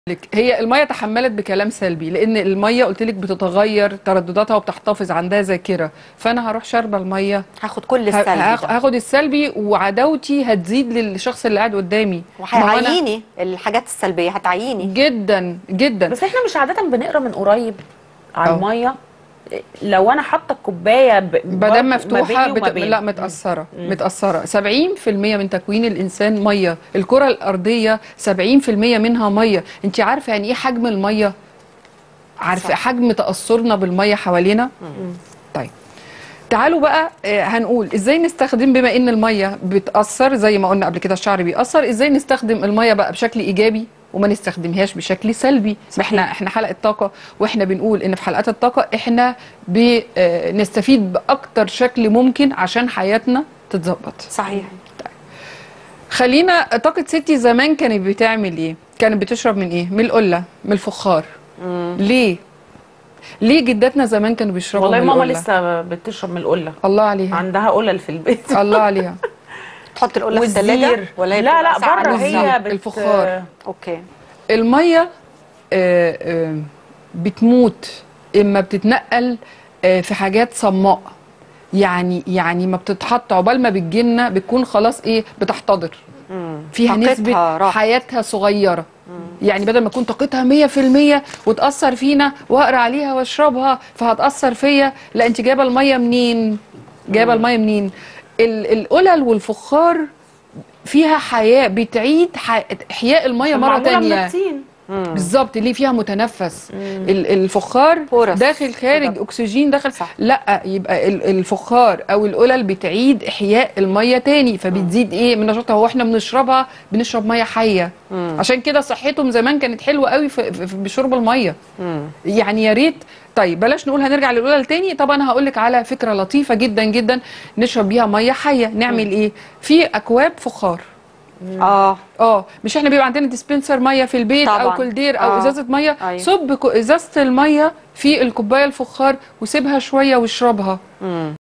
لك هي الميه تحملت بكلام سلبي لان الميه قلت لك بتتغير تردداتها وبتحتفظ عندها ذاكره فانا هروح شاربه الميه هاخد كل ه- السلبي هاخ- ده هاخد السلبي وعداوتي هتزيد للشخص اللي قاعد قدامي ما هو أنا وهيعيني الحاجات السلبيه هتعيني جدا جدا بس احنا مش عاده بنقرا من قريب على أه. الميه لو انا حاطه الكوبايه ب... ما دام ما مفتوحه بيني وما بت... بينه. لا متاثره متاثره 70% من تكوين الانسان ميه الكره الارضيه 70% منها ميه انت عارفه يعني ايه حجم الميه عارفه صح. حجم تاثرنا بالميه حوالينا طيب تعالوا بقى آه، هنقول ازاي نستخدم بما ان الميه بتاثر زي ما قلنا قبل كده الشعر بيأثر ازاي نستخدم الميه بقى بشكل ايجابي وما نستخدمهاش بشكل سلبي ما احنا احنا حلقه طاقه واحنا بنقول ان في حلقات الطاقه احنا بنستفيد باكتر شكل ممكن عشان حياتنا تتظبط صحيح خلينا طاقه ستي زمان كانت بتعمل ايه كانت بتشرب من ايه من القله من الفخار ليه ليه جداتنا زمان كانوا بيشربوا والله من ماما القله لسه بتشرب من القله الله عليها عندها قلل في البيت الله عليها تحط القله في الثلاجه والزير ولا هي لا بتبقى لا ساعة بره نص هي ساعة؟ بت... الفخار. اوكي الميه آه، آه، بتموت اما بتتنقل آه، في حاجات صماء يعني يعني ما بتتحط عقبال ما بتجيلنا بتكون خلاص ايه بتحتضر فيها طاقتها نسبة راحت. حياتها صغيرة يعني بدل ما تكون طاقتها 100% وتأثر فينا وأقرأ عليها واشربها فهتأثر فيا لا انت جايبة المية منين جايبة المية منين ال- القلل والفخار فيها حياة بتعيد ح- إحياء المية مرة معمولة من تانية الطين بالظبط ليه فيها متنفس ال- الفخار بورس داخل خارج كده. اكسجين داخل صح. لا يبقى ال- الفخار او القلل بتعيد احياء الميه تاني فبتزيد ايه من نشاطها هو احنا بنشربها بنشرب ميه حيه عشان كده صحتهم زمان كانت حلوه قوي في في- في- بشرب الميه يعني يا ريت طيب بلاش نقول هنرجع للقلل تاني طب انا هقول لك على فكره لطيفه جدا جدا نشرب بيها ميه حيه نعمل ايه في اكواب فخار اه اه مش احنا بيبقى عندنا ديسبنسر ميه في البيت او طبعاً. كولدير او آه. ازازه ميه أيوة. صب كو- ازازه الميه في الكوبايه الفخار وسيبها شويه واشربها